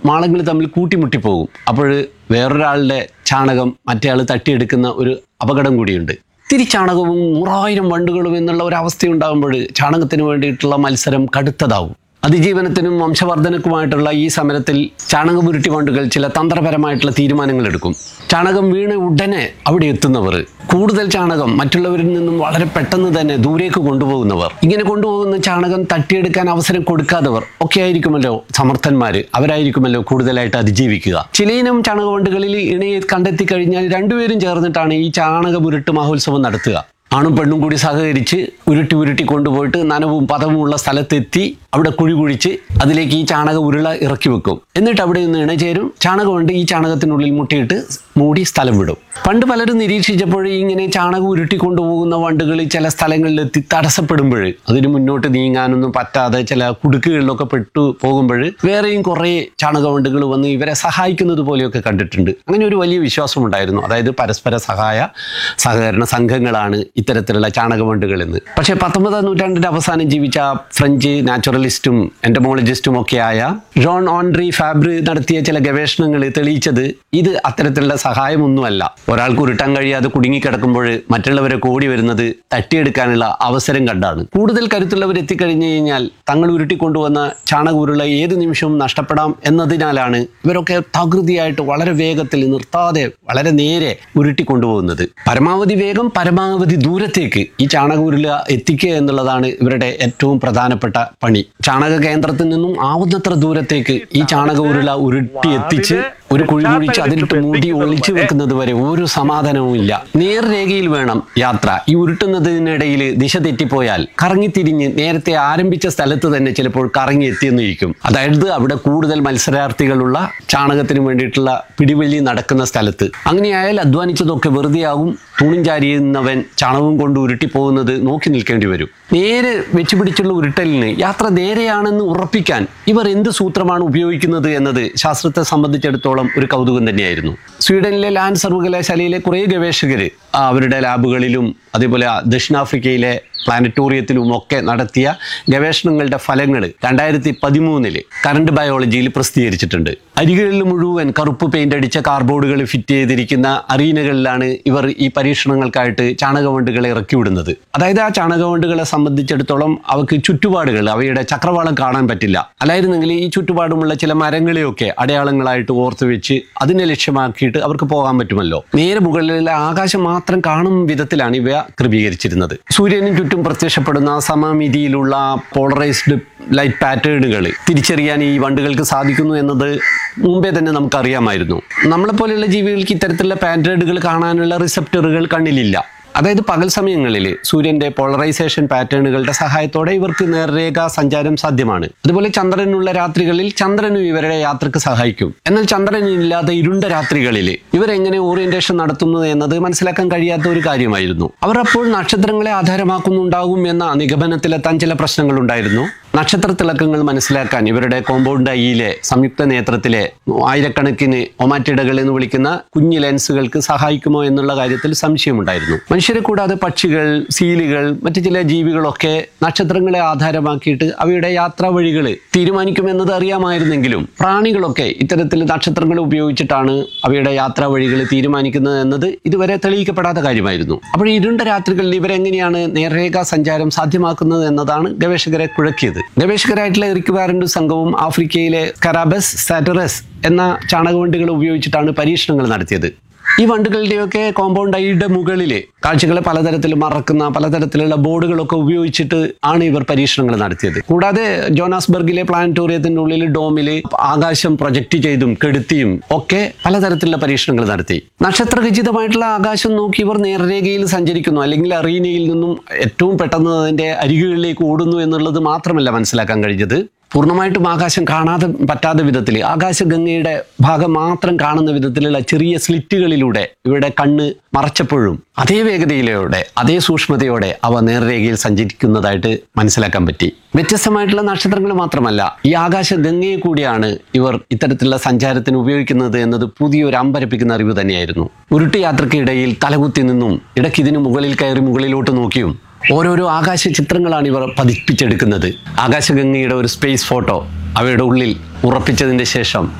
മാളങ്ങൾ തമ്മിൽ കൂട്ടിമുട്ടിപ്പോകും അപ്പോൾ വേറൊരാളുടെ ചാണകം മറ്റേ ആൾ തട്ടിയെടുക്കുന്ന ഒരു അപകടം കൂടിയുണ്ട് തിരിച്ചാണകവും നൂറായിരം വണ്ടുകളും എന്നുള്ള ഒരു അവസ്ഥയുണ്ടാകുമ്പോൾ ചാണകത്തിന് വേണ്ടിയിട്ടുള്ള മത്സരം കടുത്തതാവും അതിജീവനത്തിനും വംശവർദ്ധനക്കുമായിട്ടുള്ള ഈ സമരത്തിൽ ചാണകമുരുട്ടി വണ്ടുകൾ ചില തന്ത്രപരമായിട്ടുള്ള തീരുമാനങ്ങൾ എടുക്കും ചാണകം വീണ് ഉടനെ അവിടെ എത്തുന്നവർ കൂടുതൽ ചാണകം മറ്റുള്ളവരിൽ നിന്നും വളരെ പെട്ടെന്ന് തന്നെ ദൂരേക്ക് കൊണ്ടുപോകുന്നവർ ഇങ്ങനെ കൊണ്ടുപോകുന്ന ചാണകം തട്ടിയെടുക്കാൻ അവസരം കൊടുക്കാത്തവർ ഒക്കെ ആയിരിക്കുമല്ലോ സമർത്ഥന്മാർ അവരായിരിക്കുമല്ലോ കൂടുതലായിട്ട് അതിജീവിക്കുക ചിലയിനം ചാണകവണ്ടുകളിൽ ഇണയെ കണ്ടെത്തി കഴിഞ്ഞാൽ രണ്ടുപേരും ചേർന്നിട്ടാണ് ഈ ചാണകമുരുട്ട് മഹോത്സവം നടത്തുക ആണും പെണ്ണും കൂടി സഹകരിച്ച് ഉരുട്ടി ഉരുട്ടി കൊണ്ടുപോയിട്ട് നനവും പദവും ഉള്ള സ്ഥലത്തെത്തി അവിടെ കുഴി കുഴിച്ച് അതിലേക്ക് ഈ ചാണക ഉരുള ഇറക്കി വെക്കും എന്നിട്ട് അവിടെ നിന്ന് ഇണചേരും ചാണകം കൊണ്ട് ഈ ചാണകത്തിനുള്ളിൽ മുട്ടിയിട്ട് മൂടി സ്ഥലം വിടും പണ്ട് പലരും നിരീക്ഷിച്ചപ്പോൾ ഇങ്ങനെ ചാണകം ഉരുട്ടി കൊണ്ടുപോകുന്ന വണ്ടുകൾ ചില സ്ഥലങ്ങളിലെത്തി തടസ്സപ്പെടുമ്പോൾ അതിന് മുന്നോട്ട് നീങ്ങാനൊന്നും പറ്റാതെ ചില കുടുക്കുകളിലൊക്കെ പെട്ടു പോകുമ്പോൾ വേറെയും കുറേ ചാണക വണ്ടുകൾ വന്ന് ഇവരെ സഹായിക്കുന്നത് പോലെയൊക്കെ കണ്ടിട്ടുണ്ട് അങ്ങനെ ഒരു വലിയ വിശ്വാസം ഉണ്ടായിരുന്നു അതായത് പരസ്പര സഹായ സഹകരണ സംഘങ്ങളാണ് ഇത്തരത്തിലുള്ള ചാണകവണ്ടുകൾ എന്ന് പക്ഷേ പത്തൊമ്പതാം നൂറ്റാണ്ടിന്റെ അവസാനം ജീവിച്ച ഫ്രഞ്ച് നാച്ചുറലിസ്റ്റും എൻറ്റമോളജിസ്റ്റും ഒക്കെയായ ജോൺ ഓൺട്രി ഫാബ്രി നടത്തിയ ചില ഗവേഷണങ്ങൾ തെളിയിച്ചത് ഇത് അത്തരത്തിലുള്ള സഹായമൊന്നുമല്ല ഒരാൾക്ക് ഉരുട്ടാൻ കഴിയാതെ കുടുങ്ങിക്കിടക്കുമ്പോൾ മറ്റുള്ളവരെ കൂടി വരുന്നത് തട്ടിയെടുക്കാനുള്ള അവസരം കണ്ടാണ് കൂടുതൽ കരുത്തുള്ളവർ എത്തിക്കഴിഞ്ഞു കഴിഞ്ഞാൽ തങ്ങൾ ഉരുട്ടിക്കൊണ്ടുവന്ന ചാണക ഉരുള ഏത് നിമിഷവും നഷ്ടപ്പെടാം എന്നതിനാലാണ് ഇവരൊക്കെ തകൃതിയായിട്ട് വളരെ വേഗത്തിൽ നിർത്താതെ വളരെ നേരെ ഉരുട്ടി കൊണ്ടുപോകുന്നത് പരമാവധി വേഗം പരമാവധി ദൂരത്തേക്ക് ഈ ചാണക ഉരുള എത്തിക്കുക എന്നുള്ളതാണ് ഇവരുടെ ഏറ്റവും പ്രധാനപ്പെട്ട പണി ചാണക കേന്ദ്രത്തിൽ നിന്നും ആവുന്നത്ര ദൂരത്തേക്ക് ഈ ചാണക ഉരുള ഉരുട്ടി എത്തിച്ച് ഒരു കുഴി കുഴിച്ച് അതിലിട്ട് മൂടി ഒളിച്ചു വെക്കുന്നത് വരെ ഒരു സമാധാനവും ഇല്ല നേർരേഖയിൽ വേണം യാത്ര ഈ ഉരുട്ടുന്നതിനിടയിൽ ദിശ തെറ്റിപ്പോയാൽ കറങ്ങിത്തിരിഞ്ഞ് നേരത്തെ ആരംഭിച്ച സ്ഥലത്ത് തന്നെ ചിലപ്പോൾ കറങ്ങി എത്തിയെന്നിരിക്കും അതായത് അവിടെ കൂടുതൽ മത്സരാർത്ഥികളുള്ള ചാണകത്തിന് വേണ്ടിയിട്ടുള്ള പിടിവലി നടക്കുന്ന സ്ഥലത്ത് അങ്ങനെയായാൽ അധ്വാനിച്ചതൊക്കെ വെറുതെയാകും തുണിം ചാരിയുന്നവൻ ചാണകവും കൊണ്ട് ഉരുട്ടി പോകുന്നത് നോക്കി നിൽക്കേണ്ടി വരും നേരെ വെച്ച് പിടിച്ചുള്ള ഉരുട്ടലിന് യാത്ര നേരെയാണെന്ന് ഉറപ്പിക്കാൻ ഇവർ എന്ത് സൂത്രമാണ് ഉപയോഗിക്കുന്നത് എന്നത് ശാസ്ത്രത്തെ സംബന്ധിച്ചിടത്തോളം ഒരു കൗതുകം തന്നെയായിരുന്നു സ്വീഡനിലെ ലാൻഡ് സർവകലാശാലയിലെ കുറേ ഗവേഷകർ അവരുടെ ലാബുകളിലും അതേപോലെ ദക്ഷിണാഫ്രിക്കയിലെ പ്ലാനറ്റോറിയത്തിലും ഒക്കെ നടത്തിയ ഗവേഷണങ്ങളുടെ ഫലങ്ങൾ രണ്ടായിരത്തി പതിമൂന്നില് കറണ്ട് ബയോളജിയിൽ പ്രസിദ്ധീകരിച്ചിട്ടുണ്ട് അരികളിൽ മുഴുവൻ കറുപ്പ് പെയിന്റ് അടിച്ച കാർബോർഡുകൾ ഫിറ്റ് ചെയ്തിരിക്കുന്ന അറീനകളിലാണ് ഇവർ ഈ പരീക്ഷണങ്ങൾക്കായിട്ട് ചാണകവണ്ടുകളെ ഇറക്കി വിടുന്നത് അതായത് ആ ചാണകവണ്ടുകളെ സംബന്ധിച്ചിടത്തോളം അവർക്ക് ചുറ്റുപാടുകൾ അവയുടെ ചക്രവാളം കാണാൻ പറ്റില്ല അല്ലായിരുന്നെങ്കിൽ ഈ ചുറ്റുപാടുമുള്ള ചില മരങ്ങളെയൊക്കെ അടയാളങ്ങളായിട്ട് ഓർത്ത് വെച്ച് അതിനെ ലക്ഷ്യമാക്കിയിട്ട് അവർക്ക് പോകാൻ പറ്റുമല്ലോ നേരെ മുകളിലെ ആകാശം മാത്രം കാണും വിധത്തിലാണ് ഇവ ക്രമീകരിച്ചിരുന്നത് സൂര്യനും ചുറ്റും പ്രത്യക്ഷപ്പെടുന്ന സമമിതിയിലുള്ള പോളറൈസ്ഡ് ലൈറ്റ് പാറ്റേണുകൾ തിരിച്ചറിയാൻ ഈ വണ്ടുകൾക്ക് സാധിക്കുന്നു എന്നത് മുമ്പേ തന്നെ നമുക്കറിയാമായിരുന്നു നമ്മളെപ്പോലെയുള്ള ജീവികൾക്ക് ഇത്തരത്തിലുള്ള പാറ്റേണുകൾ കാണാനുള്ള റിസപ്റ്ററുകൾ കണ്ണിലില്ല അതായത് പകൽ സമയങ്ങളിൽ സൂര്യന്റെ പോളറൈസേഷൻ പാറ്റേണുകളുടെ സഹായത്തോടെ ഇവർക്ക് നേർരേഖ സഞ്ചാരം സാധ്യമാണ് അതുപോലെ ചന്ദ്രനുള്ള രാത്രികളിൽ ചന്ദ്രനും ഇവരുടെ യാത്രക്ക് സഹായിക്കും എന്നാൽ ചന്ദ്രനില്ലാത്ത ഇരുണ്ട രാത്രികളിൽ ഇവരെങ്ങനെ ഓറിയന്റേഷൻ നടത്തുന്നു എന്നത് മനസ്സിലാക്കാൻ കഴിയാത്ത ഒരു കാര്യമായിരുന്നു അവർ അപ്പോൾ നക്ഷത്രങ്ങളെ ആധാരമാക്കുന്നുണ്ടാകും എന്ന നിഗമനത്തിലെത്താൻ ചില പ്രശ്നങ്ങൾ ഉണ്ടായിരുന്നു നക്ഷത്ര തിളക്കങ്ങൾ മനസ്സിലാക്കാൻ ഇവരുടെ കോമ്പൗണ്ട് ഐയിലെ സംയുക്ത നേത്രത്തിലെ ആയിരക്കണക്കിന് ഒമാറ്റിഡകൾ എന്ന് വിളിക്കുന്ന കുഞ്ഞു ലെൻസുകൾക്ക് സഹായിക്കുമോ എന്നുള്ള കാര്യത്തിൽ സംശയമുണ്ടായിരുന്നു മനുഷ്യരെ കൂടാതെ പക്ഷികൾ സീലുകൾ മറ്റു ചില ജീവികളൊക്കെ നക്ഷത്രങ്ങളെ ആധാരമാക്കിയിട്ട് അവയുടെ യാത്രാ വഴികൾ തീരുമാനിക്കുമെന്നത് അറിയാമായിരുന്നെങ്കിലും പ്രാണികളൊക്കെ ഇത്തരത്തിൽ നക്ഷത്രങ്ങൾ ഉപയോഗിച്ചിട്ടാണ് അവയുടെ യാത്രാ വഴികൾ തീരുമാനിക്കുന്നത് എന്നത് ഇതുവരെ തെളിയിക്കപ്പെടാത്ത കാര്യമായിരുന്നു അപ്പോൾ ഈ ഇരുണ്ട രാത്രികളിൽ ഇവരെങ്ങനെയാണ് നേർരേഖ സഞ്ചാരം സാധ്യമാക്കുന്നത് എന്നതാണ് ഗവേഷകരെ കുഴക്കിയത് ഗവേഷകരായിട്ടുള്ള എറിക് വാറൻഡു സംഘവും ആഫ്രിക്കയിലെ കറാബസ് സാറ്ററസ് എന്ന ചാണകവണ്ടുകൾ ഉപയോഗിച്ചിട്ടാണ് പരീക്ഷണങ്ങൾ നടത്തിയത് ഈ വണ്ടുകളുടെയൊക്കെ കോമ്പൗണ്ട് ഐയുടെ മുകളിൽ കാഴ്ചകളെ പലതരത്തിൽ മറക്കുന്ന പലതരത്തിലുള്ള ബോർഡുകളൊക്കെ ഉപയോഗിച്ചിട്ട് ആണ് ഇവർ പരീക്ഷണങ്ങൾ നടത്തിയത് കൂടാതെ ജോനാസ്ബർഗിലെ പ്ലാനറ്റോറിയത്തിന്റെ ഉള്ളിൽ ഡോമിൽ ആകാശം പ്രൊജക്റ്റ് ചെയ്തും കെടുത്തിയും ഒക്കെ പലതരത്തിലുള്ള പരീക്ഷണങ്ങൾ നടത്തി നക്ഷത്രഖചിതമായിട്ടുള്ള ആകാശം നോക്കി ഇവർ നേർരേഖയിൽ സഞ്ചരിക്കുന്നു അല്ലെങ്കിൽ അറീനയിൽ നിന്നും ഏറ്റവും പെട്ടെന്ന് അതിന്റെ അരികുകളിലേക്ക് ഓടുന്നു എന്നുള്ളത് മാത്രമല്ല മനസ്സിലാക്കാൻ കഴിഞ്ഞത് പൂർണ്ണമായിട്ടും ആകാശം കാണാതെ പറ്റാത്ത വിധത്തിൽ ആകാശഗംഗയുടെ ഭാഗം മാത്രം കാണുന്ന വിധത്തിലുള്ള ചെറിയ സ്ലിറ്റുകളിലൂടെ ഇവരുടെ കണ്ണ് മറച്ചപ്പോഴും അതേ വേഗതയിലൂടെ അതേ സൂക്ഷ്മതയോടെ അവ നേർരേഖയിൽ സഞ്ചരിക്കുന്നതായിട്ട് മനസ്സിലാക്കാൻ പറ്റി വ്യത്യസ്തമായിട്ടുള്ള നക്ഷത്രങ്ങൾ മാത്രമല്ല ഈ ആകാശഗംഗയെ കൂടിയാണ് ഇവർ ഇത്തരത്തിലുള്ള സഞ്ചാരത്തിന് ഉപയോഗിക്കുന്നത് എന്നത് പുതിയൊരു അമ്പരപ്പിക്കുന്ന അറിവ് തന്നെയായിരുന്നു ഉരുട്ട് യാത്രയ്ക്കിടയിൽ തലകുത്തി നിന്നും ഇടയ്ക്ക് ഇതിന് മുകളിൽ കയറി മുകളിലോട്ട് നോക്കിയും ഓരോരോ ആകാശ ചിത്രങ്ങളാണ് ഇവർ പതിപ്പിച്ചെടുക്കുന്നത് ആകാശഗംഗയുടെ ഒരു സ്പേസ് ഫോട്ടോ അവയുടെ ഉള്ളിൽ ഉറപ്പിച്ചതിൻ്റെ ശേഷം